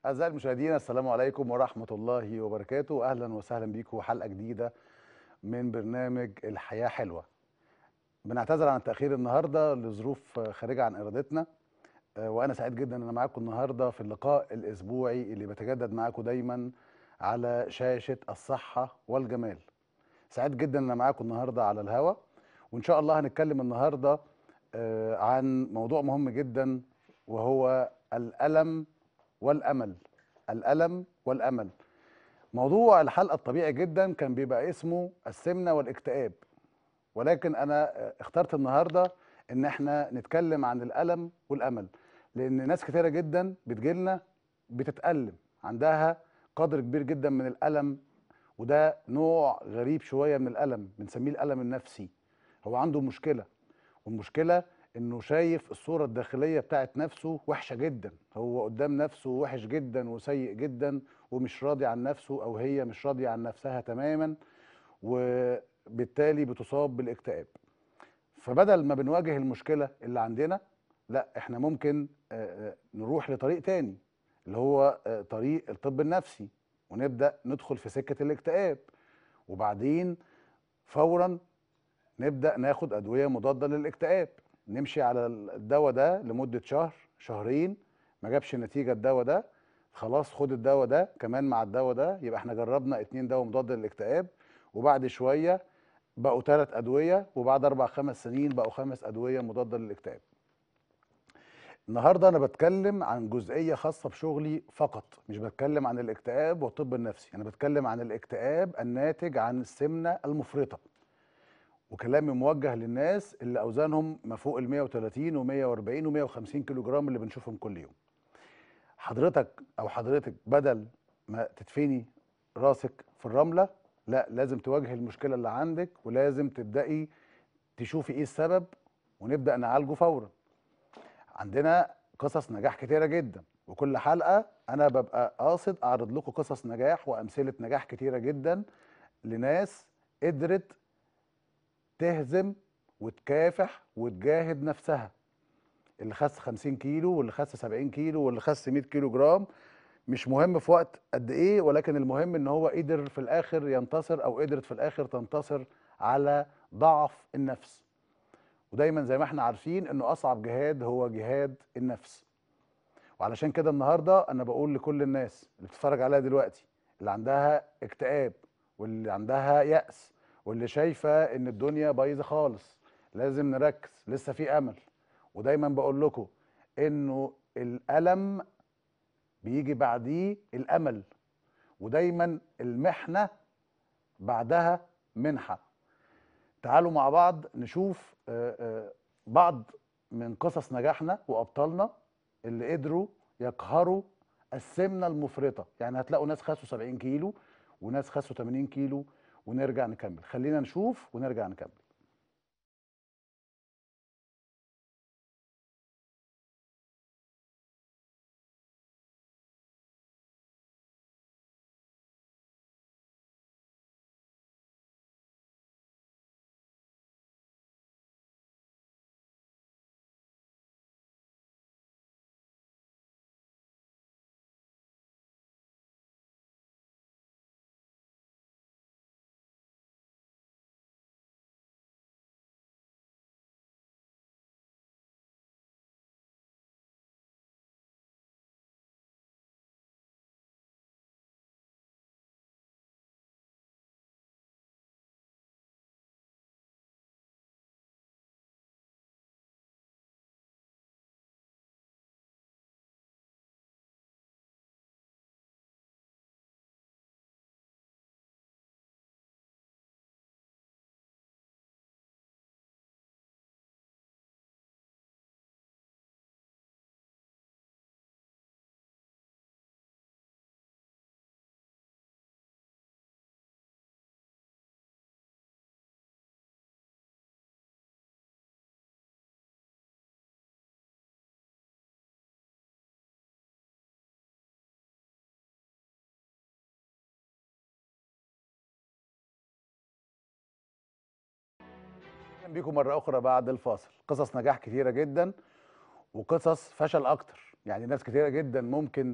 أعزائي المشاهدين السلام عليكم ورحمة الله وبركاته أهلا وسهلا بيكم حلقة جديدة من برنامج الحياة حلوة بنعتذر عن التأخير النهاردة لظروف خارجة عن إرادتنا آه، وأنا سعيد جدا أن أنا معاكم النهاردة في اللقاء الأسبوعي اللي بتجدد معاكم دايما على شاشة الصحة والجمال سعيد جدا أن أنا معاكم النهاردة على الهوا وإن شاء الله هنتكلم النهاردة آه، عن موضوع مهم جدا وهو الألم والأمل الألم والأمل موضوع الحلقة الطبيعي جدا كان بيبقى اسمه السمنة والاكتئاب ولكن أنا اخترت النهاردة إن احنا نتكلم عن الألم والأمل لأن ناس كتيرة جدا بتجيلنا بتتألم عندها قدر كبير جدا من الألم وده نوع غريب شوية من الألم بنسميه الألم النفسي هو عنده مشكلة والمشكلة انه شايف الصوره الداخليه بتاعت نفسه وحشه جدا هو قدام نفسه وحش جدا وسيء جدا ومش راضي عن نفسه او هي مش راضيه عن نفسها تماما وبالتالي بتصاب بالاكتئاب فبدل ما بنواجه المشكله اللي عندنا لا احنا ممكن آه، آه، نروح لطريق تاني اللي هو آه، طريق الطب النفسي ونبدا ندخل في سكه الاكتئاب وبعدين فورا نبدا ناخد ادويه مضاده للاكتئاب نمشي على الدواء ده لمده شهر شهرين ما جابش نتيجه الدواء ده خلاص خد الدواء ده كمان مع الدواء ده يبقى احنا جربنا اتنين دواء مضاد للاكتئاب وبعد شويه بقوا ثلاث ادويه وبعد اربع خمس سنين بقوا خمس ادويه مضاده للاكتئاب. النهارده انا بتكلم عن جزئيه خاصه بشغلي فقط مش بتكلم عن الاكتئاب والطب النفسي انا بتكلم عن الاكتئاب الناتج عن السمنه المفرطه وكلامي موجه للناس اللي اوزانهم ما فوق ال 130 و140 و150 كيلو جرام اللي بنشوفهم كل يوم حضرتك او حضرتك بدل ما تدفني راسك في الرمله لا لازم تواجهي المشكله اللي عندك ولازم تبداي تشوفي ايه السبب ونبدا نعالجه فورا عندنا قصص نجاح كتيره جدا وكل حلقه انا ببقى قاصد اعرض لكم قصص نجاح وامثله نجاح كتيره جدا لناس قدرت تهزم وتكافح وتجاهد نفسها اللي خس 50 كيلو واللي خس 70 كيلو واللي خس 100 كيلو جرام مش مهم في وقت قد ايه ولكن المهم ان هو قدر في الاخر ينتصر او قدرت في الاخر تنتصر على ضعف النفس ودايما زي ما احنا عارفين انه اصعب جهاد هو جهاد النفس وعلشان كده النهارده انا بقول لكل الناس اللي بتتفرج عليا دلوقتي اللي عندها اكتئاب واللي عندها يأس واللي شايفه ان الدنيا بايظه خالص لازم نركز لسه في امل ودايما بقول لكم انه الالم بيجي بعديه الامل ودايما المحنه بعدها منحه تعالوا مع بعض نشوف آه، آه، بعض من قصص نجاحنا وابطالنا اللي قدروا يقهروا السمنه المفرطه يعني هتلاقوا ناس خسوا 70 كيلو وناس خسوا 80 كيلو ونرجع نكمل خلينا نشوف ونرجع نكمل اهلا بيكم مره اخرى بعد الفاصل قصص نجاح كتيره جدا وقصص فشل اكتر يعني ناس كتيره جدا ممكن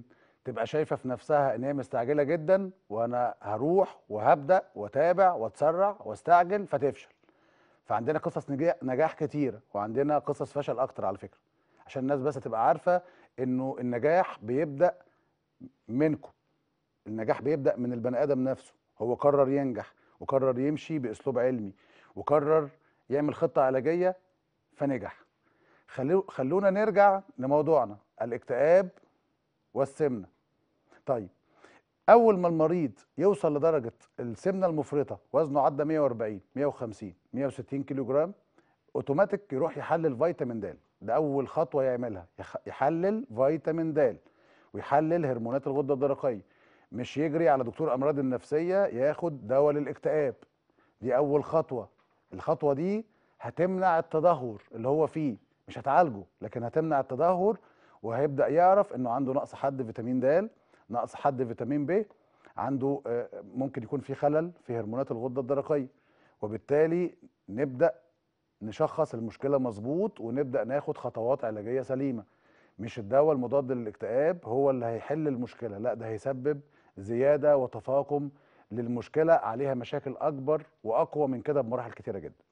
تبقى شايفه في نفسها ان هي مستعجله جدا وانا هروح وهبدا واتابع واتسرع واستعجل فتفشل فعندنا قصص نجا- نجاح كتيره وعندنا قصص فشل اكتر على فكره عشان الناس بس تبقى عارفه انه النجاح بيبدا منكم النجاح بيبدا من البني ادم نفسه هو قرر ينجح وقرر يمشي باسلوب علمي وقرر يعمل خطه علاجيه فنجح خلو خلونا نرجع لموضوعنا الاكتئاب والسمنه طيب اول ما المريض يوصل لدرجه السمنه المفرطه وزنه عدى 140 150 160 كيلو جرام اوتوماتيك يروح يحلل فيتامين د ده اول خطوه يعملها يخ- يحلل فيتامين د ويحلل هرمونات الغده الدرقيه مش يجري على دكتور امراض النفسيه ياخد دواء للاكتئاب دي اول خطوه الخطوه دي هتمنع التدهور اللي هو فيه مش هتعالجه لكن هتمنع التدهور وهيبدا يعرف انه عنده نقص حد فيتامين د نقص حد فيتامين ب عنده آه، ممكن يكون في خلل في هرمونات الغده الدرقيه وبالتالي نبدا نشخص المشكله مظبوط ونبدا ناخد خطوات علاجيه سليمه مش الدواء المضاد للاكتئاب هو اللي هيحل المشكله لا ده هيسبب زياده وتفاقم للمشكله عليها مشاكل اكبر واقوى من كده بمراحل كتيره جدا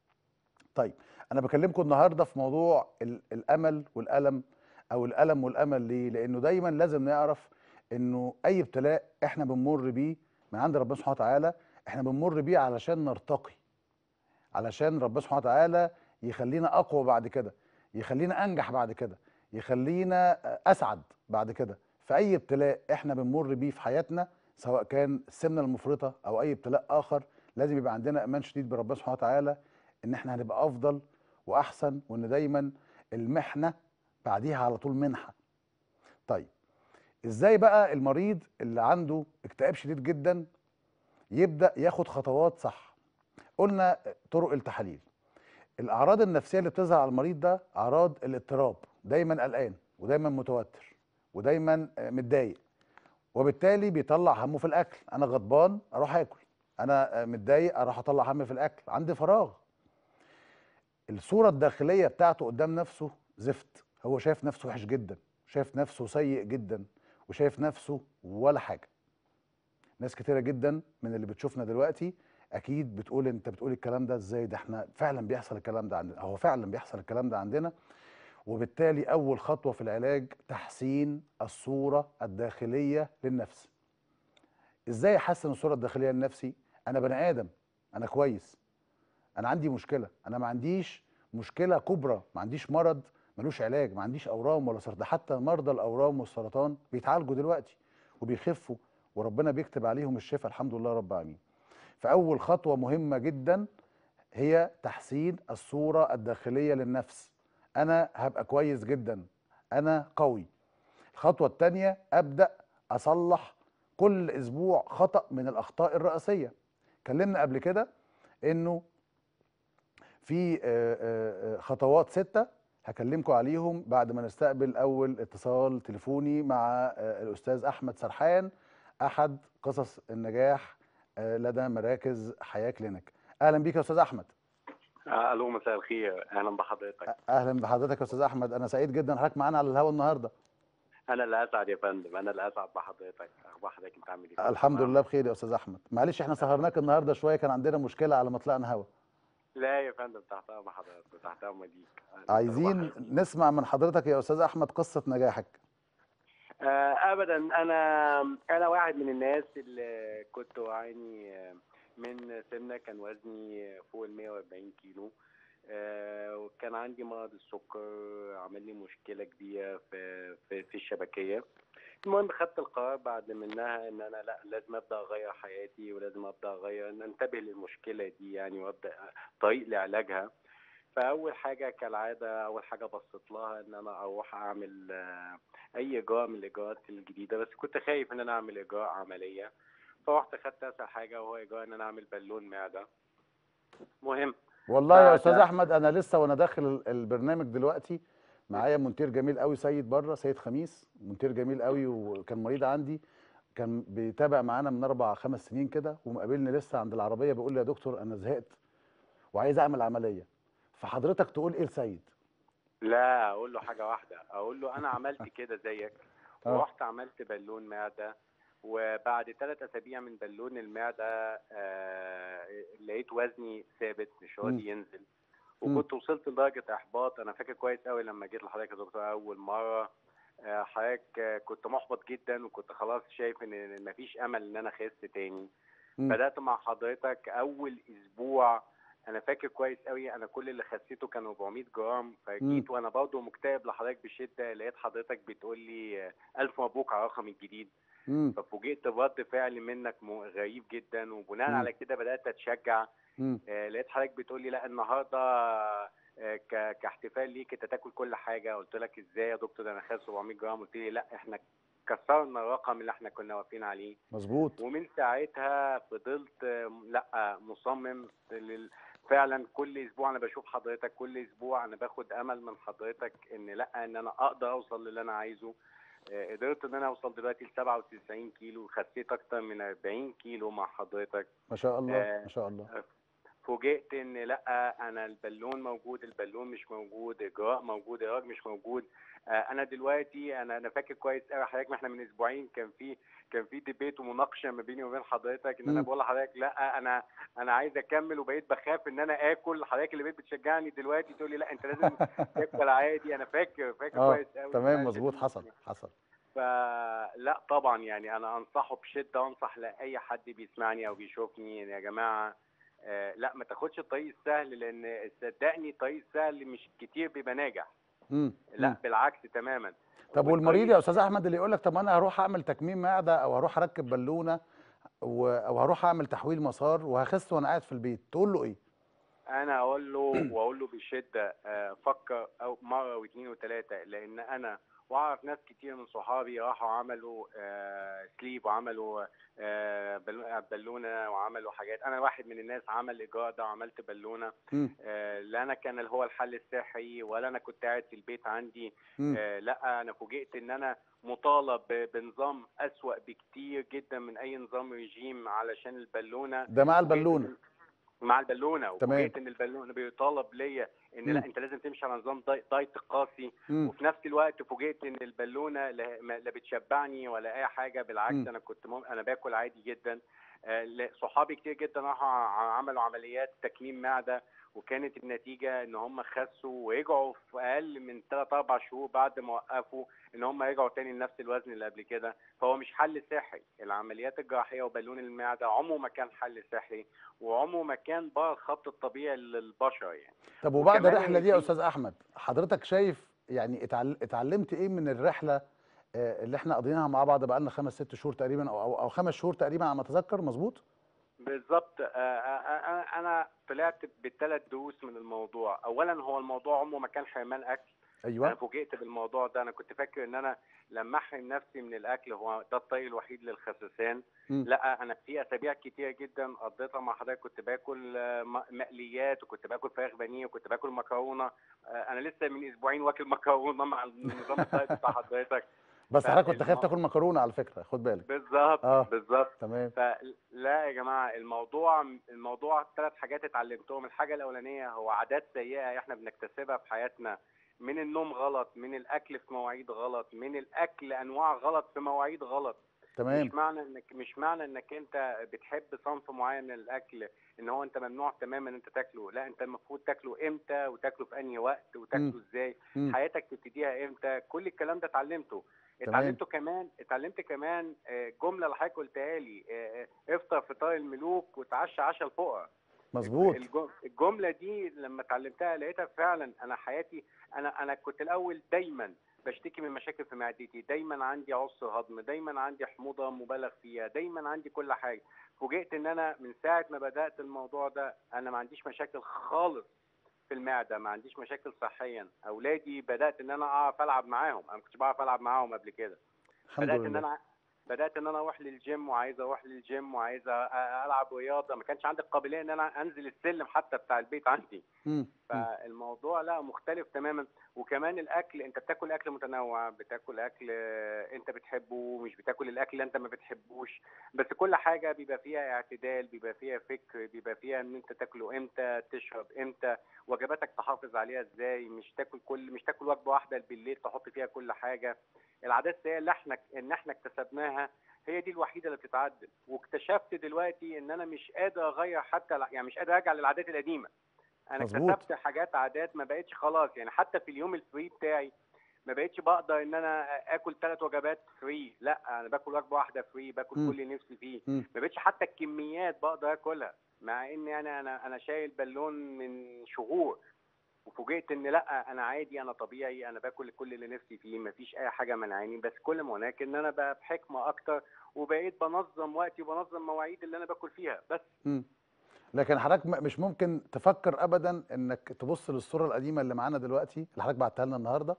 طيب انا بكلمكم النهارده في موضوع ال- الامل والالم او الالم والامل ليه لانه دايما لازم نعرف انه اي ابتلاء احنا بنمر بيه من عند ربنا سبحانه وتعالى احنا بنمر بيه علشان نرتقي علشان ربنا سبحانه وتعالى يخلينا اقوى بعد كده يخلينا انجح بعد كده يخلينا اسعد بعد كده فاي ابتلاء احنا بنمر بيه في حياتنا سواء كان السمنه المفرطه او اي ابتلاء اخر لازم يبقى عندنا ايمان شديد بربنا سبحانه وتعالى ان احنا هنبقى افضل واحسن وان دايما المحنه بعديها على طول منحه طيب ازاي بقى المريض اللي عنده اكتئاب شديد جدا يبدا ياخد خطوات صح قلنا طرق التحاليل الاعراض النفسيه اللي بتظهر على المريض ده اعراض الاضطراب دايما قلقان ودايما متوتر ودايما آه، متضايق وبالتالي بيطلع همه في الاكل انا غضبان اروح اكل انا آه، متضايق اروح اطلع همي في الاكل عندي فراغ الصوره الداخليه بتاعته قدام نفسه زفت هو شايف نفسه وحش جدا شايف نفسه سيء جدا وشايف نفسه ولا حاجه ناس كتيره جدا من اللي بتشوفنا دلوقتي اكيد بتقول انت بتقول الكلام ده ازاي ده احنا فعلا بيحصل الكلام ده عندنا هو فعلا بيحصل الكلام ده عندنا وبالتالي اول خطوه في العلاج تحسين الصوره الداخليه للنفس ازاي احسن الصوره الداخليه لنفسي انا بني ادم انا كويس انا عندي مشكله انا ما عنديش مشكله كبرى ما عنديش مرض ملوش علاج ما عنديش اورام ولا سرطان حتى مرضى الاورام والسرطان بيتعالجوا دلوقتي وبيخفوا وربنا بيكتب عليهم الشفاء الحمد لله رب العالمين فاول خطوه مهمه جدا هي تحسين الصوره الداخليه للنفس انا هبقى كويس جدا انا قوي الخطوه الثانيه ابدا اصلح كل اسبوع خطا من الاخطاء الرئيسيه اتكلمنا قبل كده انه في آه، آه، آه، خطوات ستة هكلمكم عليهم بعد ما نستقبل أول اتصال تليفوني مع آه، الأستاذ أحمد سرحان أحد قصص النجاح آه، لدى مراكز حياة كلينيك أهلا بيك يا أستاذ أحمد آه، الو مساء الخير اهلا بحضرتك أهلا بحضرتك يا أستاذ أحمد أنا سعيد جدا حضرتك معانا على الهوا النهاردة انا اللي اسعد يا فندم انا اللي اسعد بحضرتك اخبار حضرتك انت عامل ايه الحمد تمام؟ لله بخير يا أستاذ أحمد معلش إحنا سهرناك النهاردة شوية كان عندنا مشكلة على ما طلعنا هوا لا يا فندم تحت امر حضرتك تحت امر ليك عايزين أخبار حضرتك؟ نسمع من حضرتك يا أستاذ أحمد قصة نجاحك آه ابدا انا انا واحد من الناس اللي كنت اعاني آه، من سمنه كان وزني فوق ال 140 كيلو آه وكان عندي مرض السكر عمل لي مشكله كبيره في في, في الشبكيه المهم خدت القرار بعد منها ان انا لا لازم ابدا اغير حياتي ولازم ابدا اغير ان انتبه للمشكله دي يعني وابدا طريق لعلاجها فاول حاجه كالعاده اول حاجه بصيت لها ان انا اروح اعمل آه، اي اجراء من الاجراءات الجديده بس كنت خايف ان انا اعمل اجراء عمليه فرحت خدت اسهل حاجه وهو اجراء ان انا اعمل بالون معده مهم والله يا ف- استاذ ده- احمد انا لسه وانا داخل ال- البرنامج دلوقتي معايا مونتير جميل قوي سيد بره سيد خميس مونتير جميل قوي وكان مريض عندي كان بيتابع معانا من اربع خمس سنين كده ومقابلني لسه عند العربيه بيقول لي يا دكتور انا زهقت وعايز اعمل عمليه فحضرتك تقول ايه لسيد لا اقول له حاجه واحده اقول له انا عملت كده زيك آه. ورحت عملت بالون معده وبعد ثلاث اسابيع من بالون المعده آه لقيت وزني ثابت مش مم. راضي ينزل مم. وكنت وصلت لدرجه احباط انا فاكر كويس قوي لما جيت لحضرتك يا دكتور اول مره آه، حضرتك آه، كنت محبط جدا وكنت خلاص شايف ان مفيش امل ان انا اخس تاني مم. بدات مع حضرتك اول اسبوع انا فاكر كويس قوي انا كل اللي خسيته كان 400 جرام فجيت وانا برضه مكتئب لحضرتك بشده لقيت حضرتك بتقول لي آه، الف مبروك على الرقم الجديد مم. ففوجئت برد فعل منك م- غريب جدا وبناء مم. على كده بدات اتشجع مم. آه، لقيت حضرتك بتقول لي لا النهارده آه، ك- كاحتفال ليك انت تاكل كل حاجه قلت لك ازاي يا دكتور ده انا خاسس 400 جرام قلت لي لا احنا كسرنا الرقم اللي احنا كنا واقفين عليه مظبوط ومن ساعتها فضلت آه، لا مصمم لل- فعلا كل اسبوع انا بشوف حضرتك كل اسبوع انا باخد امل من حضرتك ان لا ان انا اقدر اوصل للي انا عايزه آه، قدرت ان انا اوصل دلوقتي ل 97 كيلو خسيت اكتر من 40 كيلو مع حضرتك ما شاء الله آه، ما شاء الله فوجئت ان لا انا البالون موجود البالون مش موجود اجراء موجود اجراء مش موجود آه، انا دلوقتي انا انا فاكر كويس قوي حضرتك ما احنا من اسبوعين كان في كان في ديبيت ومناقشه ما بيني وبين حضرتك ان انا مم. بقول لحضرتك لا انا انا عايز اكمل وبقيت بخاف ان انا اكل حضرتك اللي بقيت بتشجعني دلوقتي تقول لي لا انت لازم تاكل عادي انا فاكر فاكر اه كويس قوي تمام أنا مظبوط شديد. حصل حصل فلا طبعا يعني انا انصحه بشده وانصح لاي حد بيسمعني او بيشوفني إن يا جماعه آه، لا ما تاخدش الطريق السهل لان صدقني الطريق السهل مش كتير بيبقى ناجح مم. لا مم. بالعكس تماما طب والمريض يا استاذ احمد اللي يقول لك طب انا هروح اعمل تكميم معده او هروح اركب بالونه و... او هروح اعمل تحويل مسار وهخس وانا قاعد في البيت تقول له ايه انا اقول له واقول له بشده آه، فكر او مره واثنين وثلاثه لان انا واعرف ناس كتير من صحابي راحوا عملوا آه، سليب وعملوا آه، بال- بالونه وعملوا حاجات انا واحد من الناس عمل الاجراء ده وعملت بالونه مم. آه، لا انا كان اللي هو الحل الصحي ولا انا كنت قاعد في البيت عندي مم. آه، لا انا فوجئت ان انا مطالب ب- بنظام اسوأ بكتير جدا من اي نظام رجيم علشان البالونه ده مع فوجئت البالونه إن- مع البالونه تمام. وفوجئت ان البالونه بيطالب ليا ان مم. لا انت لازم تمشي على نظام داي- دايت قاسي مم. وفي نفس الوقت فوجئت ان البالونه لا ما- لا بتشبعني ولا اي حاجه بالعكس مم. انا كنت مم... انا باكل عادي جدا آه، ل- صحابي كتير جدا راحوا ع- عملوا عمليات تكميم معده وكانت النتيجه ان هم خسوا ورجعوا في اقل من 3 4 شهور بعد ما وقفوا ان هم رجعوا تاني لنفس الوزن اللي قبل كده فهو مش حل صحي العمليات الجراحيه وبالون المعده عمره ما كان حل صحي وعمره ما كان بره الخط الطبيعي للبشر يعني طب وبعد وكمان الرحله دي يا في- استاذ احمد حضرتك شايف يعني اتعل... اتعلمت ايه من الرحله آه، اللي احنا قضيناها مع بعض بقالنا خمس ست شهور تقريبا او او, أو خمس شهور تقريبا على ما اتذكر مظبوط بالظبط آه، آه، آه، انا طلعت بثلاث دروس من الموضوع اولا هو الموضوع عمره ما كان حرمان اكل انا ايوه فوجئت بالموضوع ده انا كنت فاكر ان انا لما احرم نفسي من الاكل هو ده الطريق الوحيد للخسسان مم. لا انا في اسابيع كتير جدا قضيتها مع حضرتك كنت باكل آه، م- مقليات وكنت باكل فراخ بانيه وكنت باكل مكرونه آه، انا لسه من اسبوعين واكل مكرونه مع النظام الدايت بتاع حضرتك بس حضرتك كنت خايف فالمو- تاكل مكرونه على فكره خد بالك بالظبط آه. بالظبط تمام فلا يا جماعه الموضوع الموضوع ثلاث حاجات اتعلمتهم الحاجه الاولانيه هو عادات سيئه احنا بنكتسبها في حياتنا من النوم غلط من الاكل في مواعيد غلط من الاكل انواع غلط في مواعيد غلط تمام مش معنى انك مش معنى انك انت بتحب صنف معين من الاكل ان هو انت ممنوع تماما انت تاكله لا انت المفروض تاكله امتى وتاكله في انهي وقت وتاكله مم. ازاي مم. حياتك تبتديها امتى كل الكلام ده اتعلمته تمام. اتعلمته كمان اتعلمت كمان آه، جمله اللي حضرتك قلتها لي آه، آه، افطر فطار الملوك وتعشى عشاء الفقراء مظبوط الج- الجمله دي لما اتعلمتها لقيتها فعلا انا حياتي انا انا كنت الاول دايما بشتكي من مشاكل في معدتي دايما عندي عسر هضم دايما عندي حموضه مبالغ فيها دايما عندي كل حاجه فوجئت ان انا من ساعه ما بدات الموضوع ده انا ما عنديش مشاكل خالص في المعده ما عنديش مشاكل صحيا اولادي بدات ان انا اعرف العب معاهم انا ما كنتش بعرف العب معاهم قبل كده الحمد بدات ان لله انا بدات ان انا اروح للجيم وعايز اروح للجيم وعايز أ- أ- العب رياضه ما كانش عندي القابليه ان انا انزل السلم حتى بتاع البيت عندي مم. مم. فالموضوع لا مختلف تماما وكمان الاكل انت بتاكل اكل متنوع بتاكل اكل آه، انت بتحبه مش بتاكل الاكل اللي انت ما بتحبوش بس كل حاجه بيبقى فيها اعتدال بيبقى فيها فكر بيبقى فيها ان انت تاكله امتى تشرب امتى وجباتك تحافظ عليها ازاي مش تاكل كل مش تاكل وجبه واحده بالليل تحط فيها كل حاجه العادات السيئه اللي احنا ان احنا اكتسبناها هي دي الوحيده اللي بتتعدل واكتشفت دلوقتي ان انا مش قادر اغير حتى يعني مش قادر ارجع للعادات القديمه انا مظبوط. اكتسبت حاجات عادات ما بقتش خلاص يعني حتى في اليوم الفري بتاعي ما بقتش بقدر ان انا اكل ثلاث وجبات فري لا انا باكل وجبه واحده فري باكل مم. كل اللي نفسي فيه مم. ما بقتش حتى الكميات بقدر اكلها مع ان انا انا انا شايل بالون من شهور وفوجئت ان لا انا عادي انا طبيعي انا باكل كل اللي نفسي فيه مفيش اي حاجه منعاني بس كل ما هناك ان انا بقى بحكمه اكتر وبقيت بنظم وقتي وبنظم مواعيد اللي انا باكل فيها بس مم. لكن حضرتك م- مش ممكن تفكر ابدا انك تبص للصوره القديمه اللي معانا دلوقتي اللي حضرتك بعتها لنا النهارده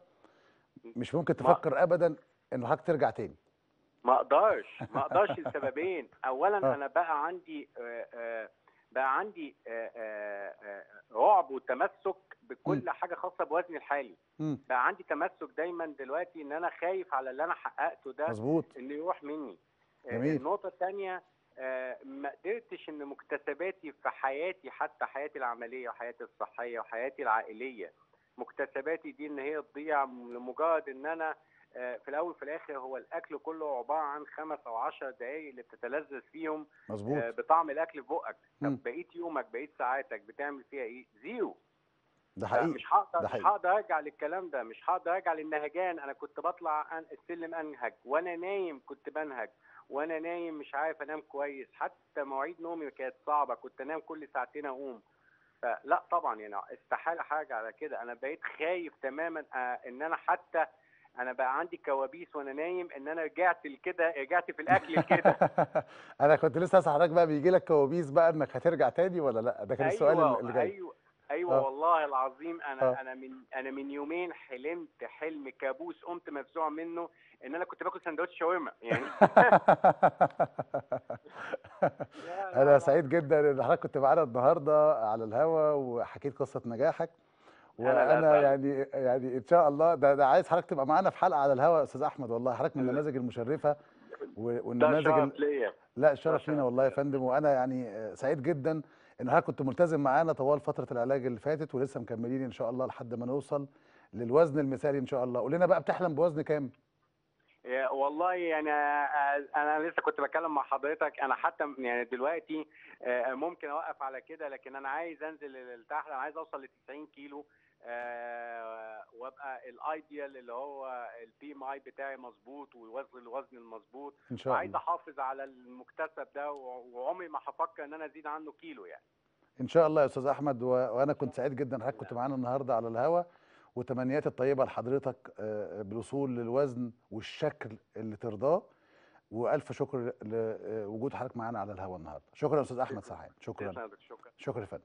مش ممكن ما- تفكر ابدا انه حضرتك ترجع تاني ما اقدرش ما اقدرش لسببين اولا آه. انا بقى عندي آه، آه، بقى عندي آه، آه، آه، رعب وتمسك بكل حاجه خاصه بوزني الحالي مم. بقى عندي تمسك دايما دلوقتي ان انا خايف على اللي انا حققته ده مظبوط انه يروح مني آه، جميل. النقطه الثانيه ما قدرتش ان مكتسباتي في حياتي حتى حياتي العمليه وحياتي الصحيه وحياتي العائليه مكتسباتي دي ان هي تضيع لمجرد ان انا آه، في الاول وفي الاخر هو الاكل كله عباره عن خمس او عشر دقائق اللي بتتلذذ فيهم مظبوط آه، بطعم الاكل في بقك مم. طب بقيت يومك بقيت ساعاتك بتعمل فيها ايه زيرو ده حقيقي مش هقدر ده مش حقيقي. هقدر ارجع للكلام ده مش هقدر ارجع للنهجان انا كنت بطلع أن- السلم انهج وانا نايم كنت بنهج وانا نايم مش عارف انام كويس حتى مواعيد نومي كانت صعبه كنت انام كل ساعتين اقوم فلا طبعا يعني استحاله حاجه على كده انا بقيت خايف تماما آه، ان انا حتى انا بقى عندي كوابيس وانا نايم ان انا رجعت لكده رجعت في الاكل لكده انا كنت لسه اسال حضرتك بقى بيجي لك كوابيس بقى انك هترجع تاني ولا لا ده كان السؤال ايوه اللي جاي ايوه ايوه آه. والله العظيم انا آه. انا من انا من يومين حلمت حلم كابوس قمت مفزوع منه ان انا كنت باكل سندوتش شاورما يعني لا، لا، انا لا. سعيد جدا ان حضرتك كنت معانا النهارده على الهوا وحكيت قصه نجاحك أنا لا وانا أزعل. يعني يعني ان شاء الله ده, ده عايز حضرتك تبقى معانا في حلقه على الهوا يا استاذ احمد والله حضرتك من لا. النماذج المشرفه و- ده والنماذج ال- شرف ليا لا الشرف شرف لينا والله يا ليا. فندم وانا يعني آه، سعيد جدا ان حضرتك كنت ملتزم معانا طوال فتره العلاج اللي فاتت ولسه مكملين ان شاء الله لحد ما نوصل للوزن المثالي ان شاء الله قول لنا بقى بتحلم بوزن كام يا والله يعني آه، انا لسه كنت بتكلم مع حضرتك انا حتى يعني دلوقتي آه، ممكن اوقف على كده لكن انا عايز انزل لتحت انا عايز اوصل ل 90 كيلو آه، وابقى الايديال اللي هو البي ام اي بتاعي مظبوط والوزن الوزن المظبوط ان شاء وعايز الله احافظ على المكتسب ده و- وعمري ما هفكر ان انا ازيد عنه كيلو يعني ان شاء الله يا استاذ احمد و... وانا كنت سعيد جدا حضرتك كنت معانا النهارده على الهوا وتمنياتي الطيبه لحضرتك آه، بالوصول للوزن والشكل اللي ترضاه والف شكر لوجود حضرتك معانا على الهوا النهارده شكرا يا استاذ احمد سعيد شكرا تسلم يا دكتور، شكرا شكرا يا فندم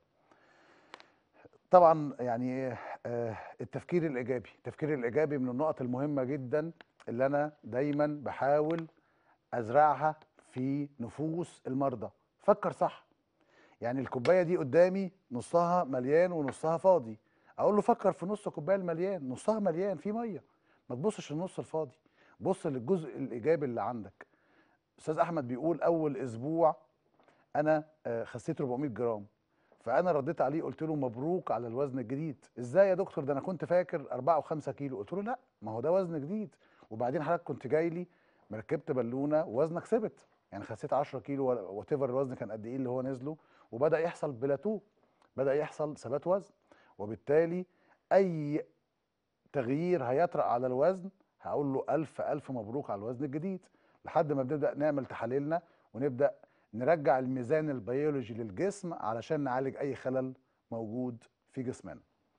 طبعا يعني آه، التفكير الايجابي التفكير الايجابي من النقط المهمه جدا اللي انا دايما بحاول ازرعها في نفوس المرضى فكر صح يعني الكوبايه دي قدامي نصها مليان ونصها فاضي اقول له فكر في نص الكوبايه المليان نصها مليان في ميه ما تبصش للنص الفاضي بص للجزء الايجابي اللي عندك استاذ احمد بيقول اول اسبوع انا آه، خسيت 400 جرام فانا رديت عليه قلت له مبروك على الوزن الجديد ازاي يا دكتور ده انا كنت فاكر 4 و5 كيلو قلت له لا ما هو ده وزن جديد وبعدين حضرتك كنت جاي لي مركبت بالونه ووزنك ثبت يعني خسيت 10 كيلو وات ايفر الوزن كان قد ايه اللي هو نزله وبدا يحصل بلاتو بدا يحصل ثبات وزن وبالتالي اي تغيير هيطرأ على الوزن هقول له الف الف مبروك على الوزن الجديد لحد ما بنبدا نعمل تحاليلنا ونبدا نرجع الميزان البيولوجي للجسم علشان نعالج اي خلل موجود في جسمنا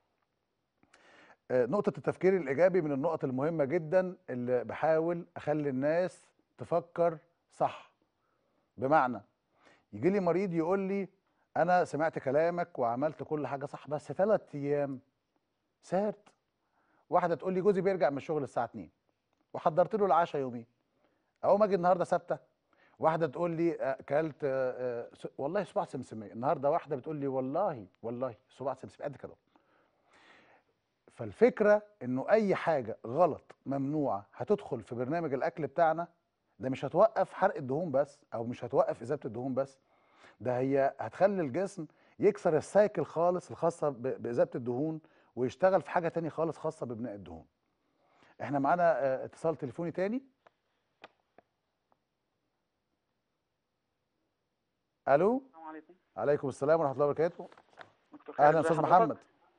آه، نقطة التفكير الإيجابي من النقط المهمة جدا اللي بحاول أخلي الناس تفكر صح بمعنى يجي لي مريض يقول لي أنا سمعت كلامك وعملت كل حاجة صح بس ثلاث أيام سهرت واحدة تقول لي جوزي بيرجع من الشغل الساعة 2 وحضرت له العشاء يومين اول ما اجي النهارده ثابته واحده تقول لي آه، اكلت آه، آه، س- والله صباع سمسميه النهارده واحده بتقول لي والله والله صباع سمسميه قد كده فالفكره انه اي حاجه غلط ممنوعه هتدخل في برنامج الاكل بتاعنا ده مش هتوقف حرق الدهون بس او مش هتوقف اذابه الدهون بس ده هي هتخلي الجسم يكسر السايكل خالص الخاصه ب- باذابه الدهون ويشتغل في حاجه تاني خالص خاصه ببناء الدهون احنا معانا آه، اتصال تليفوني تاني الو السلام عليكم عليكم السلام ورحمه الله وبركاته دكتور خالد اهلا ازي استاذ حضرتك؟ محمد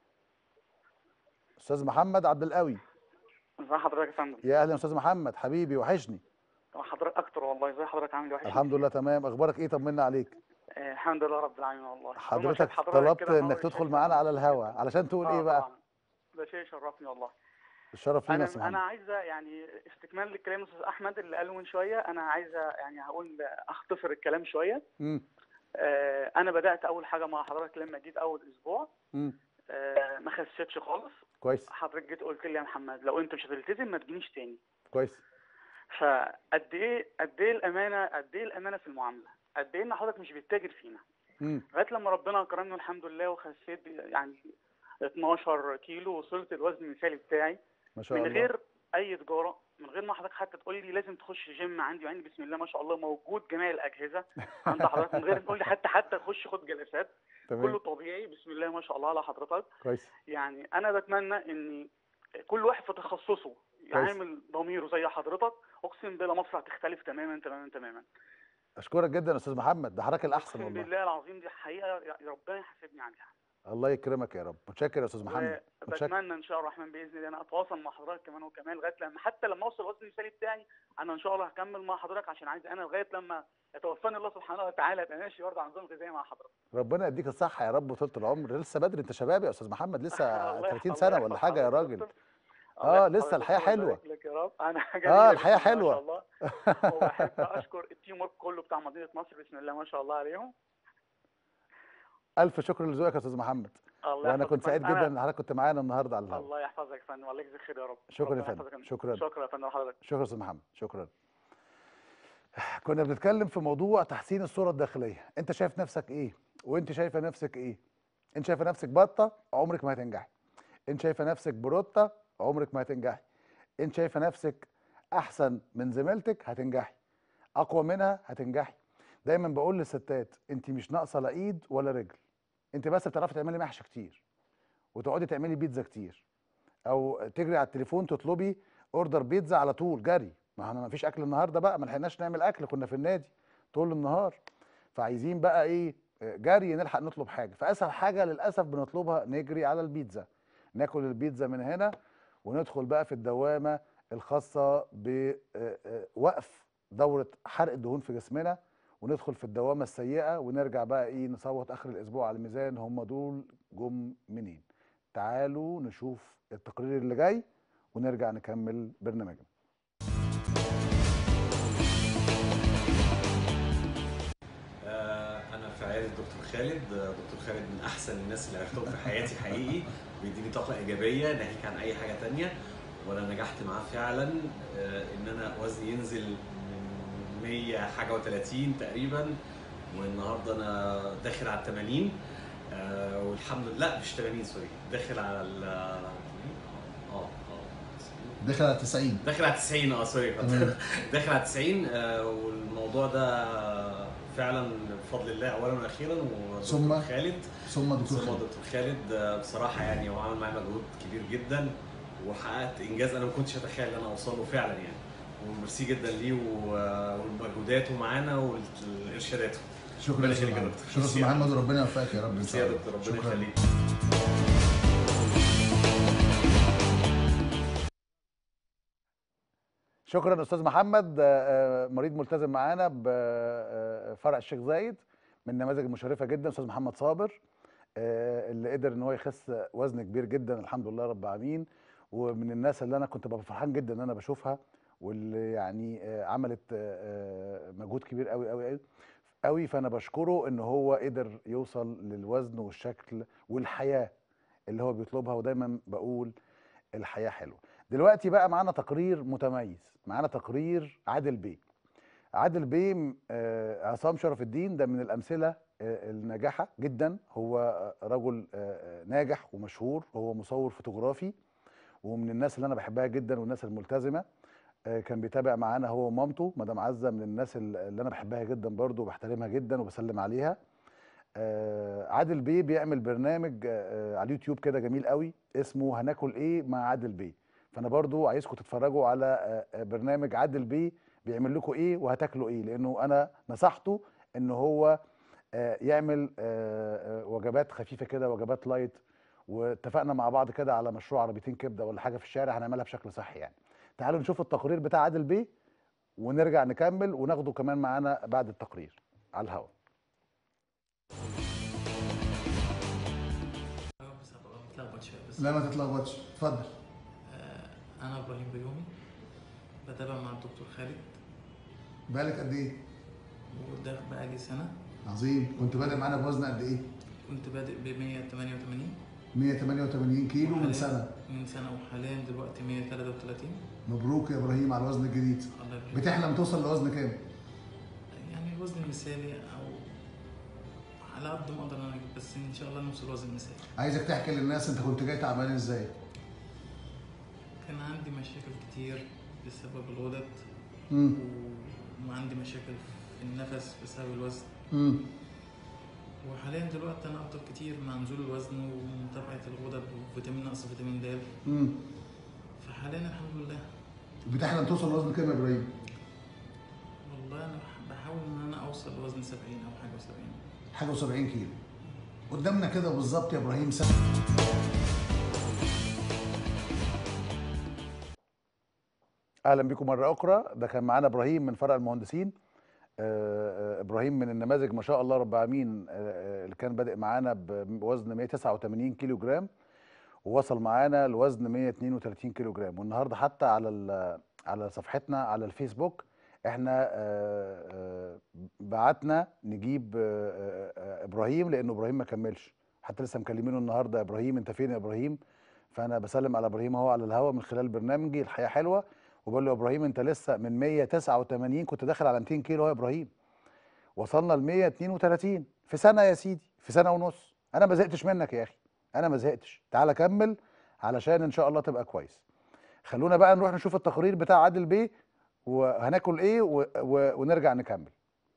استاذ محمد عبد القوي ازي حضرتك يا فندم يا اهلا استاذ محمد حبيبي وحشني حضرتك اكتر والله ازي حضرتك عامل ايه وحشني الحمد لله تمام اخبارك ايه طمنا عليك آه الحمد لله رب العالمين والله أول ما حضرتك شايف حضرتك طلبت كده انك منور تدخل الشاشة. معانا على الهوا علشان تقول آه ايه بقى طبعاً. ده شيء يشرفني والله الشرف لينا انا يا استاذ انا محمد عايزه يعني استكمال للكلام استاذ احمد اللي قاله من شويه انا عايزه يعني هقول اختصر الكلام شويه امم آه انا بدات اول حاجه مع حضرتك لما جيت اول اسبوع امم آه ما خسيتش خالص كويس حضرتك جيت قلت لي يا محمد لو انت مش هتلتزم ما تجينيش تاني كويس فقد ايه قد ايه الامانه قد ايه الامانه في المعامله قد ايه ان حضرتك مش بتتاجر فينا امم لغايه لما ربنا كرمني الحمد لله وخسيت يعني 12 كيلو وصلت الوزن المثالي بتاعي ما شاء من الله غير اي تجاره من غير ما حضرتك حتى تقول لي لازم تخش جيم عندي وعندي بسم الله ما شاء الله موجود جميع الاجهزه عند حضرتك من غير ما تقول لي حتى حتى خش خد جلسات كله تمام طبيعي بسم الله ما شاء الله على حضرتك كويس يعني انا بتمنى ان كل واحد في تخصصه يعامل ضميره زي حضرتك اقسم بالله مصر هتختلف تماما تماما تماما اشكرك جدا يا استاذ محمد ده حضرتك الاحسن اقسم والله بالله العظيم دي حقيقه يا ربنا يحاسبني عليها الله يكرمك يا رب متشكر يا استاذ محمد متشكر وبتمنى ان شاء الله الرحمن باذن الله انا اتواصل مع حضرتك كمان وكمان لغايه لما حتى لما اوصل الوزن المثالي بتاعي انا ان شاء الله هكمل مع حضرتك عشان عايز انا لغايه لما يتوفاني الله سبحانه وتعالى ابقى ماشي برضه على نظام غذائي مع حضرتك ربنا يديك الصحه يا رب وطولة العمر لسه بدري انت شباب يا استاذ محمد لسه الله 30 يحفظ- سنه الله ولا يحفظ حاجه يا حضرتك راجل دكتور. آه، الله لسه يحفظك الحياة الله حلوة. يبارك لك يا رب انا آه، جميلة الحياة جداً ما حلوة. شاء الله وبحب اشكر التيم ورك كله بتاع مدينه نصر بسم الله ما شاء الله عليهم الف شكر لذوقك يا استاذ محمد الله وانا يحفظك كنت يا سعيد فندم. جدا أنا- ان حضرتك كنت معانا النهارده على الهواء الله يحفظك يا فندم الله يجزيك خير يا رب شكرا يا ربنا فندم، يحفظك يا فندم. شكرا. شكرا يا فندم لحضرتك شكرا يا استاذ محمد شكرا كنا بنتكلم في موضوع تحسين الصوره الداخليه انت شايف نفسك ايه وانت شايفه نفسك ايه انت شايفه نفسك بطه عمرك ما هتنجحي انت شايفه نفسك بروته عمرك ما هتنجحي انت شايفه نفسك احسن من زميلتك هتنجحي اقوى منها هتنجحي دايما بقول للستات انت مش ناقصه لا ايد ولا رجل انت بس بتعرفي تعملي محشي كتير وتقعدي تعملي بيتزا كتير او تجري على التليفون تطلبي اوردر بيتزا على طول جري ما احنا ما فيش اكل النهارده بقى ما لحقناش نعمل اكل كنا في النادي طول النهار فعايزين بقى ايه آه، جري نلحق نطلب حاجه فاسهل حاجه للاسف بنطلبها نجري على البيتزا ناكل البيتزا من هنا وندخل بقى في الدوامه الخاصه بوقف دوره حرق الدهون في جسمنا وندخل في الدوامه السيئه ونرجع بقى ايه نصوت اخر الاسبوع على الميزان هم دول جم منين تعالوا نشوف التقرير اللي جاي ونرجع نكمل برنامجنا آه، انا في عياده الدكتور خالد آه، دكتور خالد من احسن الناس اللي عرفتهم في حياتي حقيقي بيديني طاقه ايجابيه ناهيك عن اي حاجه تانية وانا نجحت معاه فعلا آه، ان انا وزني ينزل من 100 حاجه و30 تقريبا والنهارده انا داخل على 80 آه، والحمد لله لا مش 80 سوري داخل على ال اه اه داخل على 90 داخل على 90 اه سوري تمام. داخل على 90 آه، والموضوع ده فعلا بفضل الله اولا واخيرا ودكتور ثم خالد ثم دكتور ثم خالد دكتور خالد آه، بصراحه يعني هو عمل معايا مجهود كبير جدا وحققت انجاز انا ما كنتش اتخيل ان انا اوصل له فعلا يعني وميرسي جدا ليه و- ومجهوداته معانا وارشاداته شكرا ربنا يا استاذ يخليك يا محمد دكتور. شكرا يا استاذ ميرسي يا محمد وربنا يوفقك يا رب ان ميرسي شاء يا الله دكتور ربنا شكرا يخليك شكرا استاذ محمد آه، آه، مريض ملتزم معانا بفرع الشيخ زايد من النماذج المشرفه جدا استاذ محمد صابر آه، اللي قدر ان هو يخس وزن كبير جدا الحمد لله رب العالمين ومن الناس اللي انا كنت ببقى فرحان جدا ان انا بشوفها واللي يعني آه، عملت آه، آه، مجهود كبير قوي قوي قوي قوي فانا بشكره ان هو قدر يوصل للوزن والشكل والحياه اللي هو بيطلبها ودايما بقول الحياه حلوه دلوقتي بقى معانا تقرير متميز معانا تقرير عادل بيه عادل بيه آه، عصام شرف الدين ده من الامثله آه، الناجحه جدا هو آه، رجل آه، آه، ناجح ومشهور هو مصور فوتوغرافي ومن الناس اللي انا بحبها جدا والناس الملتزمه آه، كان بيتابع معانا هو ومامته مدام عزه من الناس ال- اللي انا بحبها جدا برضو وبحترمها جدا وبسلم عليها آه، عادل بيه بيعمل برنامج آه، آه، على اليوتيوب كده جميل قوي اسمه هناكل ايه مع عادل بيه فانا برضو عايزكم تتفرجوا على آه، آه، برنامج عادل بيه بيعمل لكم ايه وهتاكلوا ايه لانه انا نصحته ان هو آه، يعمل آه، آه، وجبات خفيفه كده وجبات لايت واتفقنا مع بعض كده على مشروع عربيتين كبده ولا حاجه في الشارع هنعملها بشكل صحي يعني تعالوا نشوف التقرير بتاع عادل بيه ونرجع نكمل وناخده كمان معانا بعد التقرير على الهواء بس هبقى متلخبط شويه بس لا ما تتلخبطش اتفضل آه، انا ابراهيم بيومي بتابع مع الدكتور خالد بالك قد ايه؟ وده بقى لي سنه عظيم كنت بادئ معانا بوزن قد ايه؟ كنت بادئ ب 188 188 كيلو من وحالياً- سنه من سنه وحاليا دلوقتي 133 مبروك يا ابراهيم على الوزن الجديد الله يبارك بتحلم توصل لوزن كام؟ يعني الوزن المثالي او على قد ما اقدر انا اجيب بس ان شاء الله نوصل الوزن المثالي عايزك تحكي للناس انت كنت جاي تعبان ازاي؟ كان عندي مشاكل كتير بسبب الغدد امم وعندي مشاكل في النفس بسبب الوزن امم وحاليا دلوقتي انا افضل كتير مع نزول الوزن ومتابعه الغدد وفيتامين نقص فيتامين د امم فحاليا الحمد لله بتحلم توصل لوزن كام يا ابراهيم؟ والله انا بح- بحاول ان انا اوصل لوزن 70 او حاجه و70 حاجه و70 كيلو قدامنا كده بالظبط يا ابراهيم سنه اهلا بكم مره اخرى ده كان معانا ابراهيم من فرع المهندسين آه، آه، ابراهيم من النماذج ما شاء الله رب العالمين آه، آه، اللي كان بادئ معانا ب- بوزن 189 كيلو جرام ووصل معانا لوزن 132 كيلو جرام والنهارده حتى على ال- على صفحتنا على الفيسبوك احنا آه، آه، بعتنا نجيب آه، آه، آه، ابراهيم لانه ابراهيم ما كملش حتى لسه مكلمينه النهارده يا ابراهيم انت فين يا ابراهيم فانا بسلم على ابراهيم اهو على الهوا من خلال برنامجي الحياه حلوه وبقول له يا ابراهيم انت لسه من 189 كنت داخل على 200 كيلو اهو يا ابراهيم وصلنا ل 132 في سنه يا سيدي في سنه ونص انا ما زهقتش منك يا اخي انا ما زهقتش تعالى كمل علشان ان شاء الله تبقى كويس خلونا بقى نروح نشوف التقرير بتاع عادل بيه وهناكل ايه و... و... ونرجع نكمل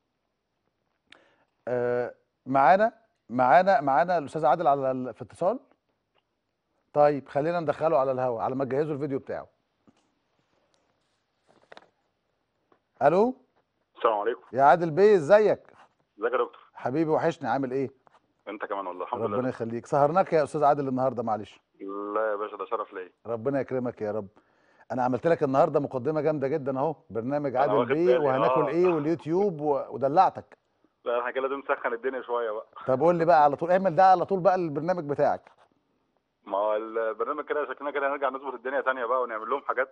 آه معانا معانا معانا الاستاذ عادل على ال... في اتصال طيب خلينا ندخله على الهواء على ما تجهزوا الفيديو بتاعه الو السلام عليكم يا عادل بيه ازيك ازيك يا دكتور حبيبي وحشني عامل ايه انت كمان والله الحمد ربنا لله يخليك سهرناك يا استاذ عادل النهارده معلش لا يا باشا ده شرف ليا ربنا يكرمك يا رب انا عملت لك النهارده مقدمه جامده جدا اهو برنامج أنا عادل واخد بيه بالي، وهناكل آه. ايه واليوتيوب و... ودلعتك لا احنا كده لازم نسخن الدنيا شويه بقى طب قول لي بقى على طول اعمل ده على طول بقى البرنامج بتاعك ما هو البرنامج كده شكلنا كده هنرجع نظبط الدنيا تانية بقى ونعمل لهم حاجات